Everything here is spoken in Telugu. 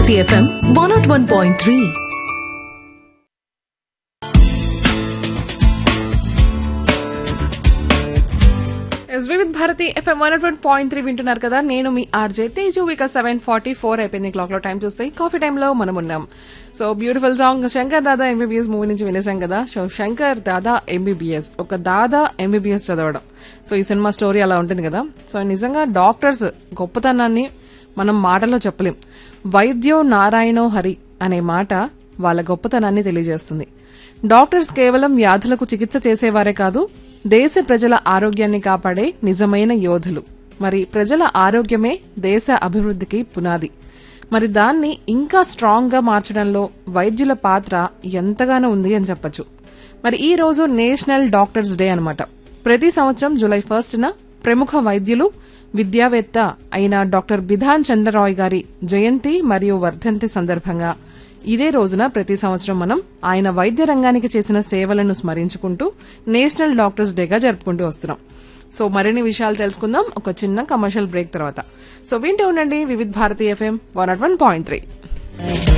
Bharati FM one naught one point three yes with Bharati FM one one point three వింటున్నారు కదా నేను మీ ఆర్జే తేజు ఇక సెవెన్ ఫార్టీ ఫోర్ అయిపోయింది క్లాక్ లో టైం చూస్తే కాఫీ టైంలో మనం ఉన్నాం so beautiful song Shankar Dada MBBS movie నుంచి వినేసాం కదా సో శంకర్ దాదా ఎంబీబీఎస్ ఒక దాదా ఎంబీబీఎస్ చదవడం సో ఈ సినిమా స్టోరీ అలా ఉంటుంది కదా సో నిజంగా డాక్టర్స్ గొప్పతనాన్ని మనం మాటలో చెప్పలేం వైద్యో నారాయణో హరి అనే మాట వాళ్ళ గొప్పతనాన్ని తెలియజేస్తుంది డాక్టర్స్ కేవలం వ్యాధులకు చికిత్స చేసేవారే కాదు దేశ ప్రజల ఆరోగ్యాన్ని కాపాడే నిజమైన యోధులు మరి ప్రజల ఆరోగ్యమే దేశ అభివృద్ధికి పునాది మరి దాన్ని ఇంకా స్ట్రాంగ్ గా మార్చడంలో వైద్యుల పాత్ర ఎంతగానో ఉంది అని చెప్పొచ్చు మరి ఈ రోజు నేషనల్ డాక్టర్స్ డే అన్నమాట ప్రతి సంవత్సరం జూలై ఫస్ట్ న ప్రముఖ వైద్యులు విద్యావేత్త అయిన డాక్టర్ బిధాన్ చంద్రరాయ్ గారి జయంతి మరియు వర్ధంతి సందర్భంగా ఇదే రోజున ప్రతి సంవత్సరం మనం ఆయన వైద్య రంగానికి చేసిన సేవలను స్మరించుకుంటూ నేషనల్ డాక్టర్స్ డేగా జరుపుకుంటూ వస్తున్నాం సో మరిన్ని విషయాలు తెలుసుకుందాం ఒక చిన్న కమర్షియల్ బ్రేక్ తర్వాత సో వింటూ ఉండండి Vividh Bharati FM one naught one point three